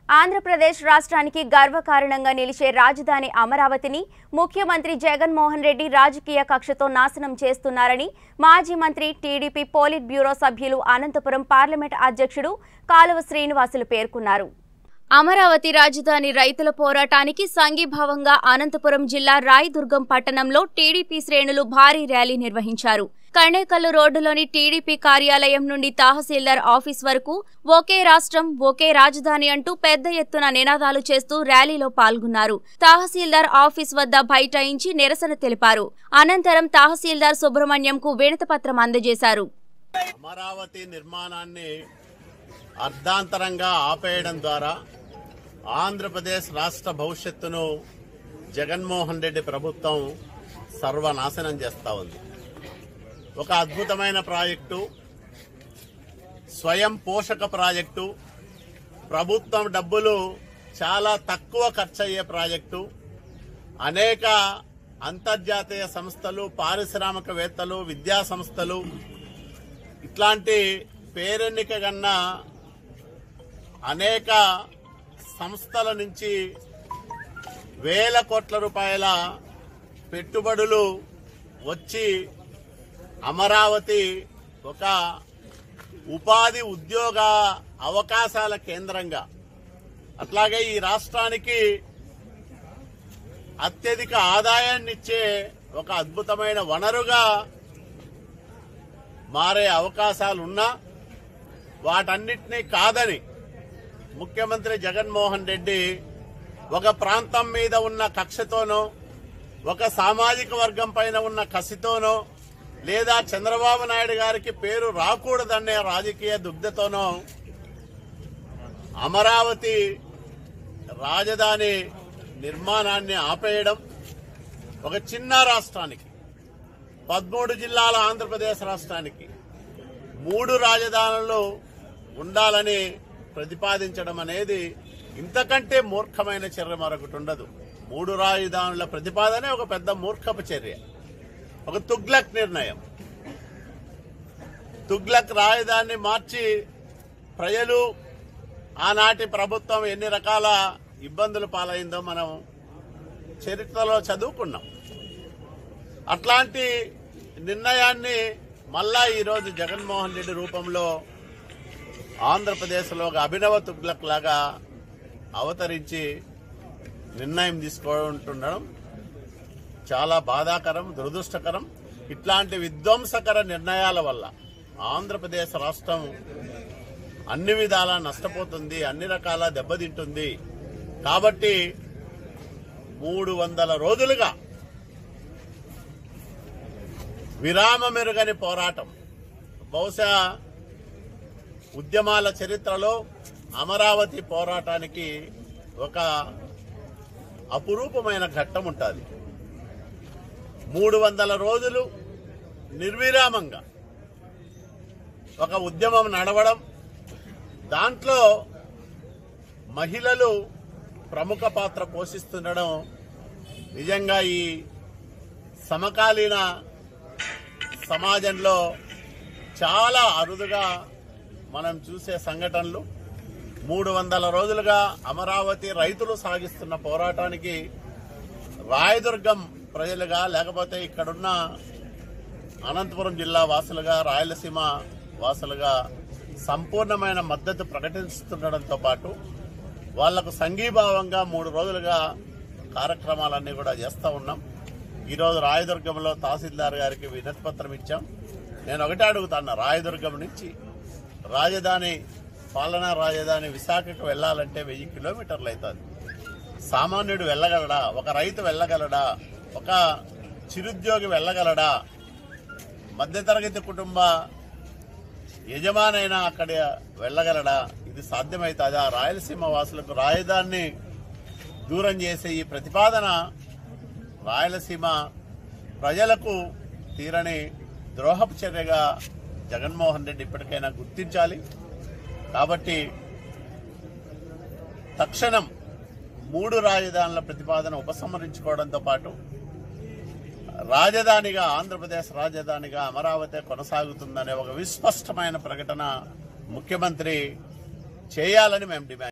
ఆంధ్రప్రదేశ్ రాష్ట్రానికి గర్వకారణంగా నిలిచే రాజధాని అమరావతిని ముఖ్యమంత్రి జగన్మోహన్ రెడ్డి రాజకీయ కక్షతో నాశనం చేస్తున్నారని మాజీ మంత్రి టీడీపీ పోలిట్ బ్యూరో సభ్యులు అనంతపురం పార్లమెంట్ అధ్యక్షుడు కాలువ శ్రీనివాసులు పేర్కొన్నారు అమరావతి రాజధాని రైతుల పోరాటానికి సంఘీభావంగా అనంతపురం జిల్లా రాయదుర్గం పట్టణంలో టీడీపీ శ్రేణులు భారీ ర్యాలీ నిర్వహించారు కణేకల్లు రోడ్డులోని టీడీపీ కార్యాలయం నుండి తహసీల్దార్ ఆఫీస్ వరకు ఒకే రాష్ట్రం ఒకే రాజధాని అంటూ పెద్ద ఎత్తున నినాదాలు చేస్తూ ర్యాలీలో పాల్గొన్నారు తహసీల్దార్ ఆఫీస్ వద్ద బైఠాయించి నిరసన తెలిపారు అనంతరం తహసీల్దార్ సుబ్రహ్మణ్యంకు వినతిపత్రం అందజేశారు అమరావతి నిర్మాణాన్ని అర్ధాంతరంగా ఆపేయడం ద్వారా ఆంధ్రప్రదేశ్ రాష్ట్ర భవిష్యత్తును జగన్మోహన్ రెడ్డి ప్రభుత్వం సర్వనాశనం చేస్తా ఉంది ఒక అద్భుతమైన ప్రాజెక్టు స్వయం పోషక ప్రాజెక్టు ప్రభుత్వం డబ్బులు చాలా తక్కువ ఖర్చయ్యే ప్రాజెక్టు అనేక అంతర్జాతీయ సంస్థలు పారిశ్రామికవేత్తలు విద్యా సంస్థలు ఇట్లాంటి పేరెన్నిక కన్న అనేక సంస్థల నుంచి వేల కోట్ల రూపాయల పెట్టుబడులు వచ్చి అమరావతి ఒక ఉపాధి ఉద్యోగ అవకాశాల కేంద్రంగా అట్లాగే ఈ రాష్ట్రానికి అత్యధిక ఆదాయాన్నిచ్చే ఒక అద్భుతమైన వనరుగా మారే అవకాశాలున్నా వాటన్నిటినీ కాదని ముఖ్యమంత్రి జగన్మోహన్ రెడ్డి ఒక ప్రాంతం మీద ఉన్న కక్షతోనో ఒక సామాజిక వర్గం పైన ఉన్న కసితోనో లేదా చంద్రబాబు నాయుడు గారికి పేరు రాకూడదనే రాజకీయ దుగ్ధతోనో అమరావతి రాజధాని నిర్మాణాన్ని ఆపేయడం ఒక చిన్న రాష్ట్రానికి పదమూడు జిల్లాల ఆంధ్రప్రదేశ్ రాష్ట్రానికి మూడు రాజధానులు ఉండాలని ప్రతిపాదించడం అనేది ఇంతకంటే మూర్ఖమైన చర్య మరొకటి ఉండదు మూడు రాజధానుల ప్రతిపాదనే ఒక పెద్ద మూర్ఖపు చర్య ఒక తుగ్లక్ నిర్ణయం తుగ్లక్ రాజధానిని మార్చి ప్రజలు ఆనాటి ప్రభుత్వం ఎన్ని రకాల ఇబ్బందులు పాలైందో మనం చరిత్రలో చదువుకున్నాం అట్లాంటి నిర్ణయాన్ని మళ్ళా ఈరోజు జగన్మోహన్ రెడ్డి రూపంలో ఆంధ్రప్రదేశ్లో ఒక అభినవ తుగ్లక్ లాగా అవతరించి నిర్ణయం తీసుకుంటుండడం చాలా బాధాకరం దురదృష్టకరం ఇట్లాంటి విధ్వంసకర నిర్ణయాల వల్ల ఆంధ్రప్రదేశ్ రాష్ట్రం అన్ని విధాలా నష్టపోతుంది అన్ని రకాల దెబ్బతింటుంది కాబట్టి మూడు వందల రోజులుగా విరామమెరుగని పోరాటం బహుశా ఉద్యమాల చరిత్రలో అమరావతి పోరాటానికి ఒక అపురూపమైన ఘట్టం ఉంటుంది మూడు వందల రోజులు నిర్విరామంగా ఒక ఉద్యమం నడవడం దాంట్లో మహిళలు ప్రముఖ పాత్ర పోషిస్తుండడం నిజంగా ఈ సమకాలీన సమాజంలో చాలా అరుదుగా మనం చూసే సంఘటనలు మూడు వందల రోజులుగా అమరావతి రైతులు సాగిస్తున్న పోరాటానికి రాయదుర్గం ప్రజలుగా లేకపోతే ఇక్కడున్న అనంతపురం జిల్లా వాసులుగా రాయలసీమ వాసులుగా సంపూర్ణమైన మద్దతు ప్రకటిస్తుండడంతో పాటు వాళ్లకు సంఘీభావంగా మూడు రోజులుగా కార్యక్రమాలన్నీ కూడా చేస్తూ ఉన్నాం ఈరోజు రాయదుర్గంలో తహసీల్దార్ గారికి వినతి పత్రం ఇచ్చాం నేను ఒకటే అడుగుతాను రాయదుర్గం నుంచి రాజధాని పాలనా రాజధాని విశాఖకు వెళ్లాలంటే వెయ్యి కిలోమీటర్లు అవుతుంది సామాన్యుడు వెళ్ళగలడా ఒక రైతు వెళ్ళగలడా ఒక చిరుద్యోగి వెళ్ళగలడా మధ్యతరగతి కుటుంబ యజమానైనా అక్కడ వెళ్ళగలడా ఇది సాధ్యమవుతుందా రాయలసీమ వాసులకు రాజధానిని దూరం చేసే ఈ ప్రతిపాదన రాయలసీమ ప్రజలకు తీరని ద్రోహపు చర్యగా జగన్మోహన్ రెడ్డి ఇప్పటికైనా గుర్తించాలి కాబట్టి తక్షణం మూడు రాజధానుల ప్రతిపాదన ఉపసంహరించుకోవడంతో పాటు రాజధానిగా ఆంధ్రప్రదేశ్ రాజధానిగా అమరావతి కొనసాగుతుందనే ఒక విస్పష్టమైన ప్రకటన ముఖ్యమంత్రి చేయాలని మేము డిమాండ్